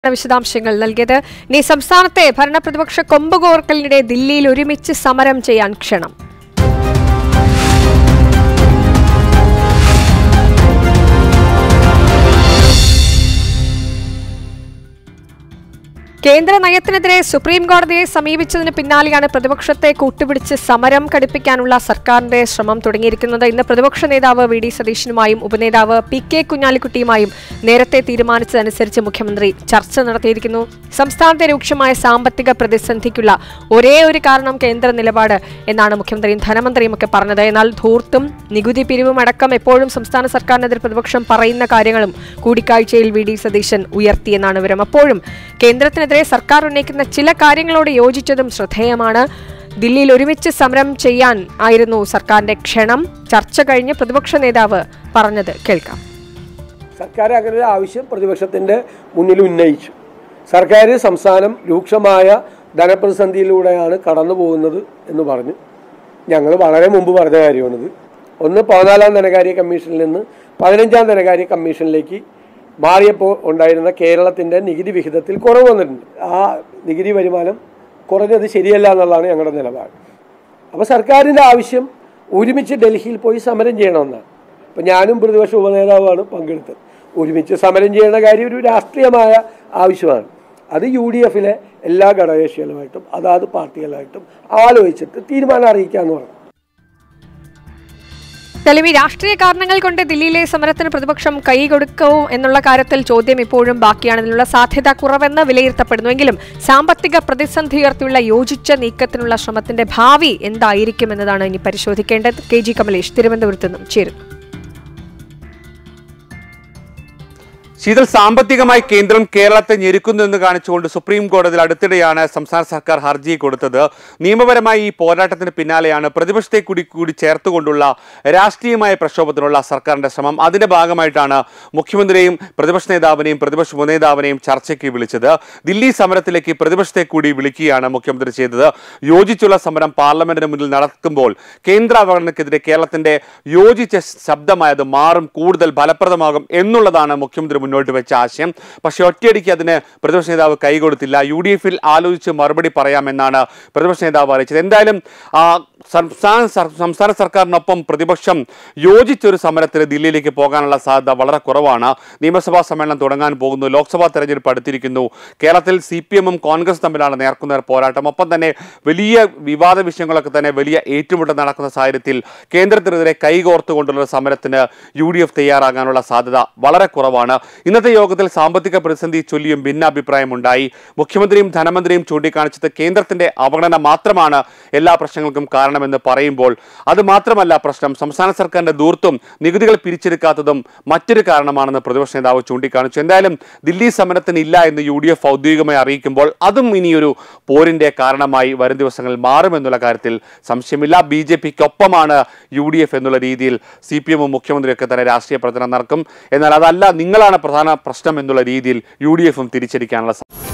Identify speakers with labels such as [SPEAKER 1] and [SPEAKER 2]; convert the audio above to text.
[SPEAKER 1] വിശദാംശങ്ങൾ നൽകിയത് ഇനി സംസ്ഥാനത്തെ ഭരണപ്രതിപക്ഷ കൊമ്പുകോർക്കലിനിടെ ദില്ലിയിൽ ഒരുമിച്ച് സമരം ചെയ്യാൻ ക്ഷണം കേന്ദ്ര നയത്തിനെതിരെ സുപ്രീം കോടതിയെ സമീപിച്ചതിന് പിന്നാലെയാണ് പ്രതിപക്ഷത്തെ കൂട്ടുപിടിച്ച് സമരം കടുപ്പിക്കാനുള്ള സർക്കാരിന്റെ ശ്രമം തുടങ്ങിയിരിക്കുന്നത് ഇന്ന് പ്രതിപക്ഷ നേതാവ് വി ഡി സതീശനുമായും ഉപനേതാവ് പി കെ കുഞ്ഞാലിക്കുട്ടിയുമായും നേരത്തെ തീരുമാനിച്ചതനുസരിച്ച് മുഖ്യമന്ത്രി ചർച്ച നടത്തിയിരിക്കുന്നു സംസ്ഥാനത്തെ രൂക്ഷമായ സാമ്പത്തിക പ്രതിസന്ധിക്കുള്ള ഒരേ ഒരു കാരണം കേന്ദ്ര നിലപാട് എന്നാണ് മുഖ്യമന്ത്രിയും ധനമന്ത്രിയും ഒക്കെ പറഞ്ഞത് എന്നാൽ ധൂർത്തും നികുതി പിരിവും അടക്കം എപ്പോഴും സംസ്ഥാന സർക്കാരിനെതിരെ പ്രതിപക്ഷം പറയുന്ന കാര്യങ്ങളും കൂടിക്കാഴ്ചയിൽ വി ഡി സതീശൻ ഉയർത്തിയെന്നാണ് വിവരം അപ്പോഴും കേന്ദ്രത്തിനെതിരെ സർക്കാർ ഉന്നയിക്കുന്ന ചില കാര്യങ്ങളോട് യോജിച്ചതും ശ്രദ്ധേയമാണ് ദില്ലിയിൽ ഒരുമിച്ച് സമരം ചെയ്യാൻ ആയിരുന്നു സർക്കാരിന്റെ ക്ഷണം ചർച്ച കഴിഞ്ഞ് പ്രതിപക്ഷ നേതാവ് പറഞ്ഞത് കേൾക്കാം
[SPEAKER 2] സർക്കാർ അങ്ങനെ ഒരു ആവശ്യം പ്രതിപക്ഷത്തിന്റെ മുന്നിൽ ഉന്നയിച്ചു സർക്കാർ സംസ്ഥാനം രൂക്ഷമായ ധനപ്രതിസന്ധിയിലൂടെയാണ് കടന്നു പോകുന്നത് എന്ന് പറഞ്ഞു ഞങ്ങൾ വളരെ മുമ്പ് പറഞ്ഞ കാര്യമാണിത് ഒന്ന് പതിനാലാം ധനകാര്യ കമ്മീഷനിൽ നിന്ന് പതിനഞ്ചാം ധനകാര്യ കമ്മീഷനിലേക്ക് മാറിയപ്പോൾ ഉണ്ടായിരുന്ന കേരളത്തിന്റെ നികുതി വിഹിതത്തിൽ കുറവ് വന്നിട്ടുണ്ട് ആ നികുതി വരുമാനം കുറഞ്ഞത് ശരിയല്ല എന്നുള്ളതാണ് ഞങ്ങളുടെ നിലപാട് അപ്പോൾ സർക്കാരിൻ്റെ ആവശ്യം ഒരുമിച്ച് ഡൽഹിയിൽ പോയി സമരം ചെയ്യണമെന്നാണ് അപ്പം ഞാനും പ്രതിപക്ഷ ഉപനേതാവാണ് പങ്കെടുത്തത് ഒരുമിച്ച് സമരം ചെയ്യുന്ന കാര്യം ഒരു രാഷ്ട്രീയമായ ആവശ്യമാണ് അത് യു ഡി എഫിലെ എല്ലാ ഘടകകക്ഷികളുമായിട്ടും അതാത് പാർട്ടികളുമായിട്ടും ആലോചിച്ചിട്ട് തീരുമാനം അറിയിക്കാമെന്ന് പറഞ്ഞു
[SPEAKER 1] തെളിവി രാഷ്ട്രീയ കാരണങ്ങൾ കൊണ്ട് ദില്ലിയിലെ സമരത്തിന് പ്രതിപക്ഷം കൈകൊടുക്കോ എന്നുള്ള കാര്യത്തിൽ ചോദ്യം ഇപ്പോഴും ബാക്കിയാണ് ഇതിനുള്ള സാധ്യത കുറവെന്ന് വിലയിരുത്തപ്പെടുന്നുവെങ്കിലും സാമ്പത്തിക പ്രതിസന്ധി ഉയർത്തിയുള്ള യോജിച്ച നീക്കത്തിനുള്ള ശ്രമത്തിന്റെ ഭാവി എന്തായിരിക്കും എന്നതാണ് ഇനി പരിശോധിക്കേണ്ടത് കെ ജി കമലേഷ് തിരുവനന്തപുരത്ത് നിന്നും ചേരുന്നു
[SPEAKER 3] ശീതൽ സാമ്പത്തികമായി കേന്ദ്രം കേരളത്തെ ഞെരുക്കുന്നു എന്ന് കാണിച്ചുകൊണ്ട് സുപ്രീം കോടതിയിൽ അടുത്തിടെയാണ് സംസ്ഥാന സർക്കാർ ഹർജി കൊടുത്തത് നിയമപരമായി ഈ പോരാട്ടത്തിന് പിന്നാലെയാണ് പ്രതിപക്ഷത്തെ കൂടി കൂടി ചേർത്തുകൊണ്ടുള്ള രാഷ്ട്രീയമായ പ്രക്ഷോഭത്തിനുള്ള സർക്കാരിന്റെ ശ്രമം അതിന്റെ ഭാഗമായിട്ടാണ് മുഖ്യമന്ത്രിയെയും പ്രതിപക്ഷ നേതാവിനെയും പ്രതിപക്ഷ ഉപനേതാവിനെയും ചർച്ചയ്ക്ക് വിളിച്ചത് ദില്ലി സമരത്തിലേക്ക് പ്രതിപക്ഷത്തെ കൂടി വിളിക്കുകയാണ് മുഖ്യമന്ത്രി ചെയ്തത് യോജിച്ചുള്ള സമരം പാർലമെന്റിന് മുന്നിൽ നടക്കുമ്പോൾ കേന്ദ്ര അവഗണനയ്ക്കെതിരെ കേരളത്തിന്റെ യോജിച്ച ശബ്ദമായത് മാറും കൂടുതൽ ഫലപ്രദമാകും എന്നുള്ളതാണ് മുഖ്യമന്ത്രി മുന്നോട്ട് വെച്ച ആശയം പക്ഷേ ഒറ്റയടിക്ക് അതിന് പ്രതിപക്ഷ നേതാവ് കൈകൊടുത്തില്ല യു ഡി എഫിൽ ആലോചിച്ച് മറുപടി പറയാമെന്നാണ് പ്രതിപക്ഷ നേതാവ് അറിയിച്ചത് എന്തായാലും ആ, സംസ്ഥാന സർ- സംസ്ഥാന സർക്കാരിനൊപ്പം പ്രതിപക്ഷം യോജിച്ചൊരു സമരത്തിന് ദില്ലിയിലേക്ക് പോകാനുള്ള സാധ്യത വളരെ കുറവാണ് നിയമസഭാ സമ്മേളനം തുടങ്ങാൻ പോകുന്നു ലോക്സഭാ തെരഞ്ഞെടുപ്പ് അടുത്തിരിക്കുന്നു കേരളത്തിൽ സി പി എമ്മും കോൺഗ്രസ് തമ്മിലാണ് നേർക്കുനേർ പോരാട്ടം ഒപ്പം തന്നെ വലിയ വിവാദ വിഷയങ്ങളൊക്കെ തന്നെ വലിയ ഏറ്റുമുട്ടൽ നടക്കുന്ന സാഹചര്യത്തിൽ കേന്ദ്രത്തിനെതിരെ കൈകോർത്തുകൊണ്ടുള്ള ഒരു സമരത്തിന് യു ഡി എഫ് തയ്യാറാകാനുള്ള സാധ്യത വളരെ കുറവാണ് ഇന്നത്തെ യോഗത്തിൽ സാമ്പത്തിക പ്രതിസന്ധി ചൊല്ലിയും ഭിന്നാഭിപ്രായമുണ്ടായി മുഖ്യമന്ത്രിയും ധനമന്ത്രിയും ചൂണ്ടിക്കാണിച്ചത് കേന്ദ്രത്തിന്റെ അവഗണന മാത്രമാണ് എല്ലാ പ്രശ്നങ്ങൾക്കും കാരണമെന്ന് പറയുമ്പോൾ അത് മാത്രമല്ല പ്രശ്നം സംസ്ഥാന സർക്കാരിന്റെ ദൂർത്തും നികുതികൾ പിരിച്ചെടുക്കാത്തതും മറ്റൊരു കാരണമാണെന്ന് പ്രതിപക്ഷ നേതാവ് ചൂണ്ടിക്കാണിച്ചു എന്തായാലും ദില്ലി സമരത്തിന് ഇല്ല എന്ന് യു ഡി എഫ് ഔദ്യോഗികമായി അറിയിക്കുമ്പോൾ അതും ഇനിയൊരു പോരിന്റെ കാരണമായി വരും ദിവസങ്ങളിൽ മാറുമെന്നുള്ള കാര്യത്തിൽ സംശയമില്ല ബി ജെ പിക്കൊപ്പമാണ് യു ഡി എഫ് എന്നുള്ള രീതിയിൽ സി പി എമ്മും മുഖ്യമന്ത്രിയൊക്കെ തന്നെ രാഷ്ട്രീയ പ്രചരണം നടക്കും എന്നാൽ അതല്ല നിങ്ങളാണ് പ്രധാന പ്രശ്നം എന്നുള്ള രീതിയിൽ യു ഡി എഫും തിരിച്ചടിക്കാനുള്ള